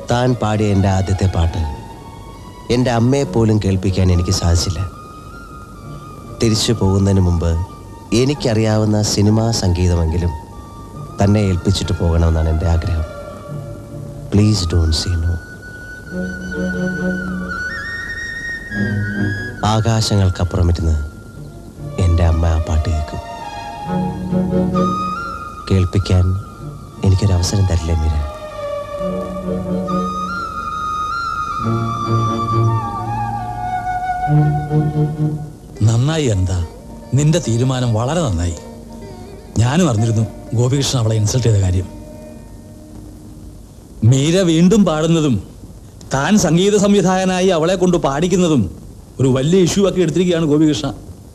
താൻ പാടിയ എൻ്റെ ആദ്യത്തെ പാട്ട് എൻ്റെ അമ്മയെ പോലും കേൾപ്പിക്കാൻ എനിക്ക് സാധിച്ചില്ല തിരിച്ചു പോകുന്നതിന് മുമ്പ് എനിക്കറിയാവുന്ന സിനിമാ സംഗീതമെങ്കിലും തന്നെ ഏൽപ്പിച്ചിട്ട് പോകണമെന്നാണ് എൻ്റെ ആഗ്രഹം പ്ലീസ് ഡോൺ സീ നോ ആകാശങ്ങൾക്കപ്പുറമിരുന്ന് എൻ്റെ അമ്മ ആ പാട്ട് കേൾക്കും കേൾപ്പിക്കാൻ എനിക്കൊരവസരം തരില്ലേ മീര നന്നായി എന്താ നിന്റെ തീരുമാനം വളരെ നന്നായി ഞാനും അറിഞ്ഞിരുന്നു ഗോപികൃഷ്ണൻ അവളെ ഇൻസൾട്ട് ചെയ്ത കാര്യം മീര വീണ്ടും പാടുന്നതും താൻ സംഗീത സംവിധായകനായി അവളെ കൊണ്ട് പാടിക്കുന്നതും ഒരു വലിയ ഇഷ്യൂ ആക്കി എടുത്തിരിക്കുകയാണ് ഗോപികൃഷ്ണ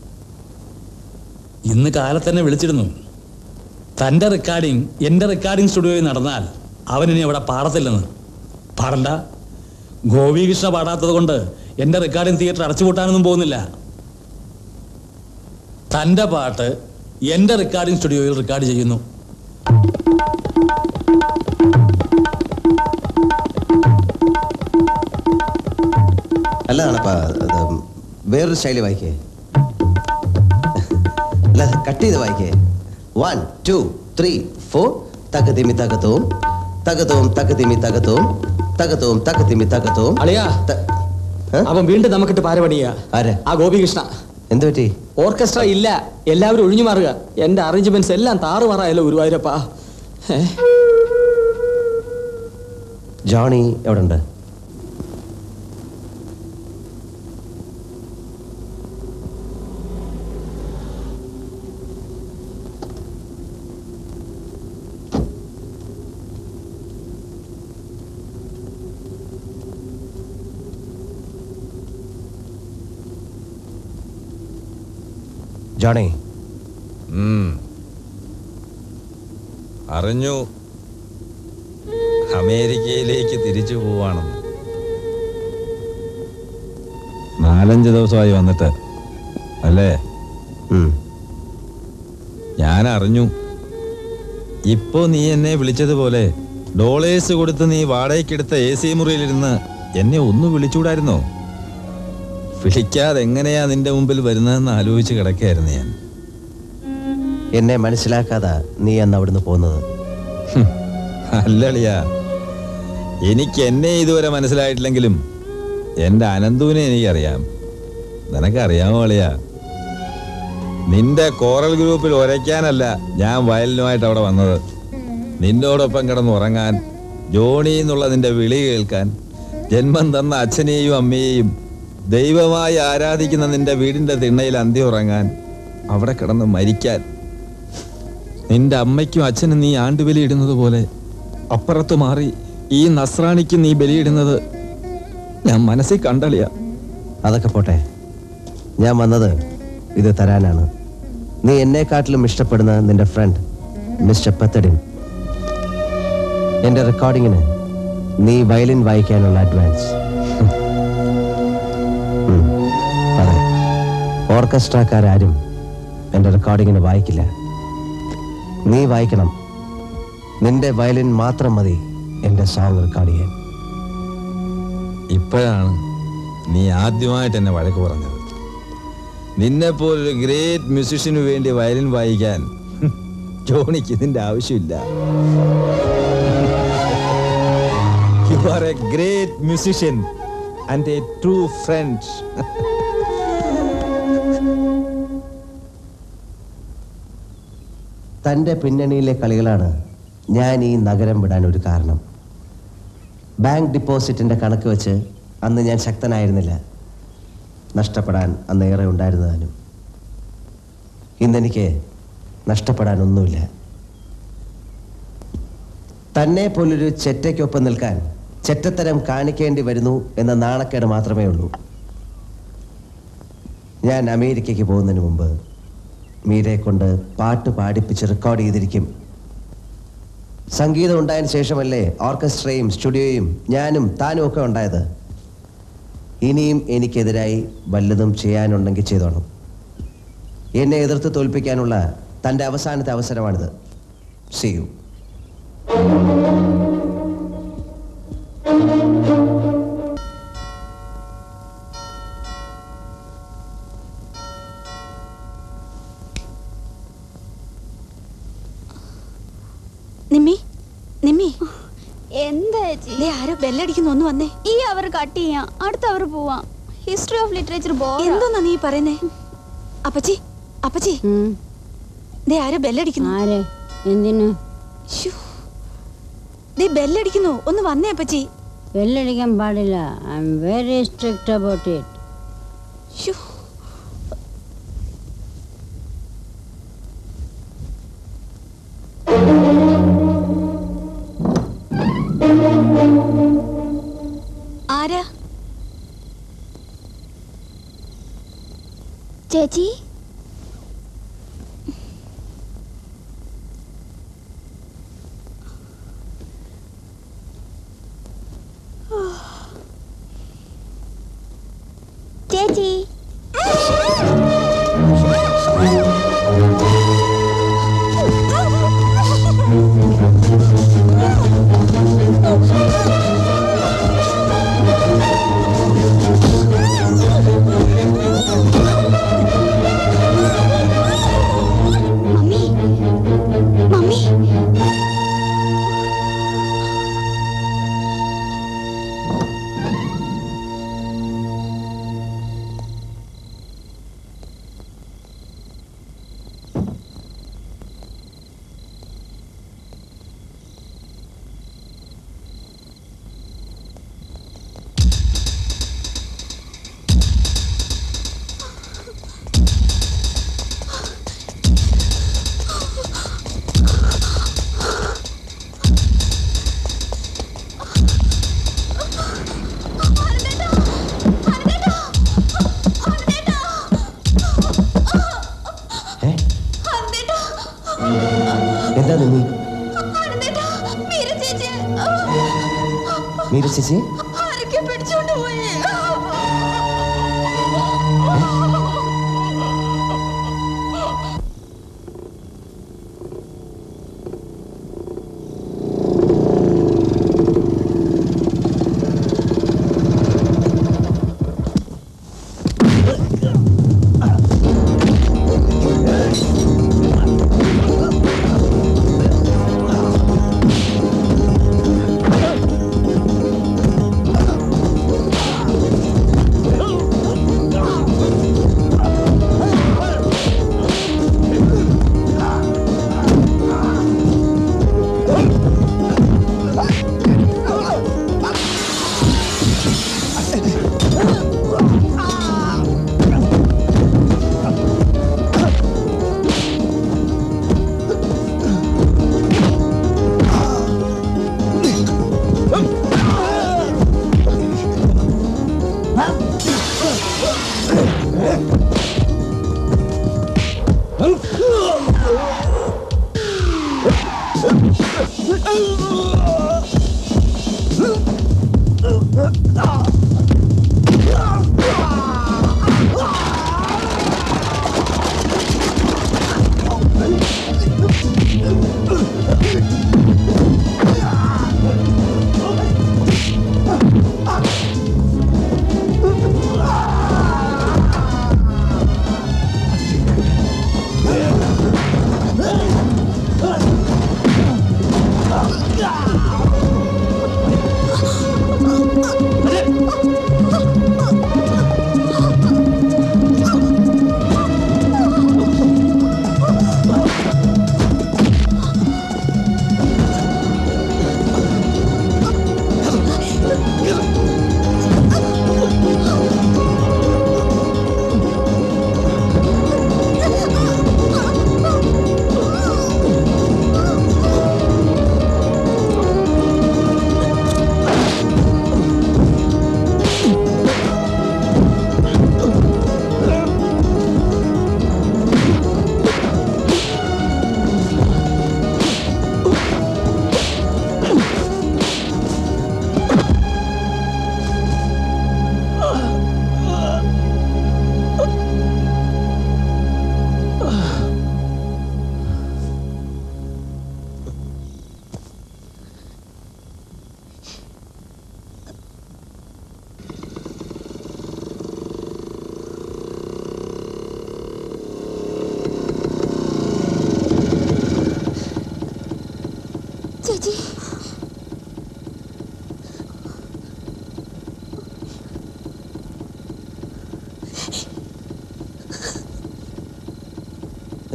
ഇന്ന് കാലത്തന്നെ വിളിച്ചിരുന്നു തൻ്റെ റെക്കോർഡിംഗ് എൻ്റെ റെക്കോർഡിംഗ് സ്റ്റുഡിയോയിൽ നടന്നാൽ അവനിനി അവിടെ പാടത്തില്ലെന്ന് പാടണ്ട ഗോപികൃഷ്ണ പാടാത്തത് കൊണ്ട് എൻ്റെ റെക്കോർഡിംഗ് തിയേറ്റർ അടച്ചുപൂട്ടാനൊന്നും പോകുന്നില്ല തൻ്റെ പാട്ട് എൻ്റെ റെക്കോർഡിംഗ് സ്റ്റുഡിയോയിൽ റെക്കോർഡ് ചെയ്യുന്നു അല്ലതാണപ്പാ അത് വേറൊരു സ്റ്റൈല് വായിക്കേ അല്ല കട്ട് ചെയ്ത് വായിക്കേ വൺ ടു ത്രീ ഫോർ തകതിമി തകതവും തകതവും തകതിമി തകതവും തകതവും തകതിമി തകതവും അളിയാ ത- ഏ? അവൻ വീണ്ടും നമുക്കിട്ട് പാരപണിയാ ആര് ആ ഗോപികൃഷ്ണ എന്ത് പറ്റി ഓർക്കസ്ട്ര ഇല്ല എല്ലാവരും ഒഴിഞ്ഞു മാറുക എന്റെ അറേഞ്ച്മെന്റ്സ് എല്ലാം താറുമാറായല്ലോ ഗുരുവായൂരപ്പാ ഏ? ജോണി എവിടെ ഉണ്ട് ജോണി ഉം. അറിഞ്ഞു അമേരിക്കയിലേക്ക് തിരിച്ചു പോവാണെന്ന് നാലഞ്ച് ദിവസമായി വന്നിട്ട് അല്ലേ ഉം. ഞാൻ അറിഞ്ഞു ഇപ്പോ നീ എന്നെ വിളിച്ചതുപോലെ ഡോളേഴ്സ് കൊടുത്ത് നീ വാടകയ്ക്കെടുത്ത എ സി മുറിയിലിരുന്ന് എന്നെ ഒന്ന് വിളിച്ചുകൂടായിരുന്നോ വിളിക്കാതെ എങ്ങനെയാ നിന്റെ മുമ്പിൽ വരുന്നതെന്ന് ആലോചിച്ച് കിടക്കായിരുന്നു ഞാൻ എന്നെ മനസ്സിലാക്കാതാ നീ അന്ന് അവിടുന്ന് പോകുന്നത് ഹും, അല്ലളിയാ എനിക്ക് എന്നെ ഇതുവരെ മനസ്സിലായിട്ടില്ലെങ്കിലും എന്റെ അനന്തുവിനെ എനിക്കറിയാം നിനക്കറിയാമോ അളിയാ നിന്റെ കോറൽ ഗ്രൂപ്പിൽ ഉരയ്ക്കാനല്ല ഞാൻ വയലിനുമായിട്ട് അവിടെ വന്നത് നിന്നോടൊപ്പം കിടന്ന് ഉറങ്ങാൻ ജോണി എന്നുള്ള നിന്റെ വിളി കേൾക്കാൻ ജന്മം തന്ന അച്ഛനെയും അമ്മയെയും ദൈവമായി ആരാധിക്കുന്ന നിന്റെ വീടിന്റെ തിണ്ണയിൽ അന്തി ഉറങ്ങാൻ അവിടെ കിടന്ന് മരിക്കാൻ നിന്റെ അമ്മയ്ക്കും അച്ഛനും നീ ആണ്ടുബലിയിടുന്നത് പോലെ അപ്പുറത്ത് മാറി ഈ നസ്രാണിക്ക് നീ ബലിയിടുന്നത് ഞാൻ മനസ്സിൽ കണ്ടളിയ അതൊക്കെ പോട്ടെ ഞാൻ വന്നത് ഇത് തരാനാണ് നീ എന്നെക്കാട്ടിലും ഇഷ്ടപ്പെടുന്ന നിന്റെ ഫ്രണ്ട് മിസ്റ്റർ പത്തഡിൻ എൻ്റെ റെക്കോർഡിങ്ങിന് നീ വയലിൻ വായിക്കാനുള്ള അഡ്വാൻസ് ഉം, അതെ ഓർക്കസ്ട്രക്കാരും എൻ്റെ റെക്കോർഡിങ്ങിന് വായിക്കില്ല നീ വായിക്കണം നിന്റെ വയലിൻ മാത്രം മതി എൻ്റെ സോങ് റെക്കോർഡ് ചെയ്യാൻ ഇപ്പോഴാണ് നീ ആദ്യമായിട്ട് എന്നെ വഴക്ക് പറഞ്ഞത് നിന്നെ പോലൊരു ഗ്രേറ്റ് മ്യൂസിഷ്യന് വേണ്ടി വയലിൻ വായിക്കാൻ ഹും, ജോണിക്ക് ഇതിന്റെ ആവശ്യമില്ല you are a great musician and a true friend തൻ്റെ പിന്നണിയിലെ കളികളാണ് ഞാൻ ഈ നഗരം വിടാൻ ഒരു കാരണം ബാങ്ക് ഡിപ്പോസിറ്റിൻ്റെ കണക്ക് വെച്ച് അന്ന് ഞാൻ ശക്തനായിരുന്നില്ല നഷ്ടപ്പെടാൻ അന്ന് ഏറെ ഉണ്ടായിരുന്നതാനും ഇന്നെനിക്ക് നഷ്ടപ്പെടാനൊന്നുമില്ല തന്നെ പോലൊരു ചെറ്റയ്ക്കൊപ്പം നിൽക്കാൻ ചെറ്റത്തരം കാണിക്കേണ്ടി വരുന്നു എന്ന നാണക്കേട് മാത്രമേ ഉള്ളൂ ഞാൻ അമേരിക്കയ്ക്ക് പോകുന്നതിന് മുമ്പ് മീരയെ കൊണ്ട് പാട്ട് പാടിപ്പിച്ച് റെക്കോർഡ് ചെയ്തിരിക്കും സംഗീതം ഉണ്ടായതിനു ശേഷമല്ലേ ഓർക്കസ്ട്രയും സ്റ്റുഡിയോയും ഞാനും താനും ഒക്കെ ഉണ്ടായത് ഇനിയും എനിക്കെതിരായി വല്ലതും ചെയ്യാനുണ്ടെങ്കിൽ ചെയ്തോണം എന്നെ എതിർത്ത് തോൽപ്പിക്കാനുള്ള തൻ്റെ അവസാനത്തെ അവസരമാണിത് സി യു എന്താ ചേച്ചി ദേ ആരോ ബെല്ലടിക്കുന്നു ഒന്ന് വന്നേ ഈ അവർ കട്ട് ചെയ്യാം അടുത്ത അവർ പോവാം ഹിസ്റ്ററി ഓഫ് ലിറ്ററേച്ചർ ബോർ എന്തോന്നാ നീ പറയുന്നേ അപ്പച്ചി അപ്പച്ചി ഉം. ദേ ആരോ ബെല്ലടിക്കുന്നു ആര് എന്തിനു ശ്ശോ. ദേ ബെല്ലടിക്കുന്നു ഒന്ന് വന്നേ അപ്പച്ചി വെല്ലടിക്കാൻ പാടില്ല I'm very strict about it ശ്ശോ. ആരാ ചേച്ചി ചേച്ചി മമ്മി മമ്മി ഏ? എന്താ നീ മീര ചേച്ചി മീര ചേച്ചി ആരൊക്കെ പിടിച്ചോണ്ട് പോയി ആ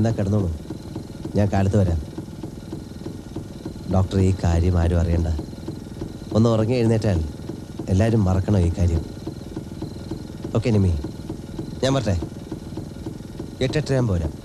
എന്നാ കിടന്നോളൂ ഞാൻ കാലത്ത് വരാം ഡോക്ടർ ഈ കാര്യം ആരും അറിയണ്ട ഒന്ന് ഉറങ്ങി എഴുന്നേറ്റാൽ എല്ലാവരും മറക്കണം ഈ കാര്യം ഓക്കെ നിമി ഞാൻ പറട്ടെ എട്ടെട്ടരാൻ പോരാ